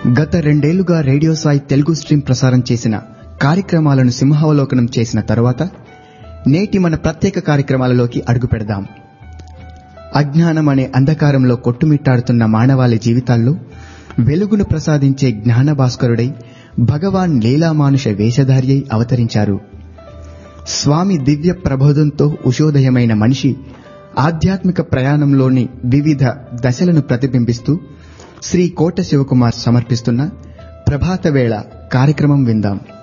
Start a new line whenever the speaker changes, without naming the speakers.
గత రెండేళ్లుగా radio Sai Telugu stream ప్రసారం చేసిన కార్యక్రమాలను సింహావలోకనం చేసిన తరువాత నేటి మన ప్రత్యేక కార్యక్రమాలలోకి అడుగు పెడదాం అజ్ఞానం అనే అంధకారంలో కొట్టుమిట్టాడుతున్న మానవాళి జీవితాల్లో వెలుగును ప్రసాదించే జ్ఞాన భాస్కరుడై భగవాన్ లీలామానుష వేషధార్యై అవతరించారు స్వామి దివ్య ప్రబోధంతో ఉషోదయమైన మనిషి ఆధ్యాత్మిక ప్రయాణంలోని వివిధ దశలను ప్రతిబింబిస్తూ శ్రీ కోట శివకుమార్ సమర్పిస్తున్న ప్రభాత వేళ కార్యక్రమం విందాం